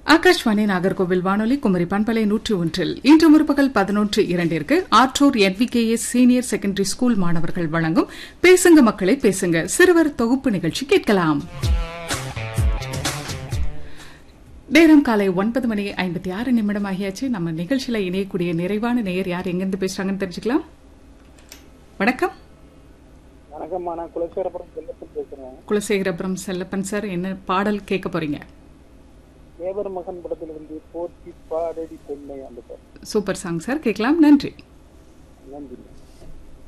ஆகாஷ்வாணி நாகர்கோவில் வானொலி குமரி பண்பலை நூற்றி ஒன்றில் இன்று முற்பகல் பதினொன்று இரண்டிற்கு Attoor NVKS senior secondary school மாணவர்கள் வழங்கும் பேசுங்க மக்களை பேசுங்க சிறுவர் தொகுப்பு நிகழ்ச்சி கேட்கலாம் நேரம் காலை ஒன்பது மணி ஐம்பத்தி ஆறு நிமிடம் ஆகியாச்சு நம்ம நிகழ்ச்சியில இணையக்கூடிய நிறைவான நேயர் யார் எங்கிருந்து பேசுறாங்கன்னு தெரிஞ்சுக்கலாம் வணக்கம் வணக்கம்மா நான் குலசேகரபுரம் செல்லப்பன் பேசுறேன் குலசேகரபுரம் செல்லப்பன் சார் என்ன பாடல் கேட்க போறீங்க தேவர் மகன் படத்திலிருந்து போற்றி பாடடி பெண்ணை அந்த பாட்டு சூப்பர் சாங் சார் கேட்கலாம் நன்றி நன்றி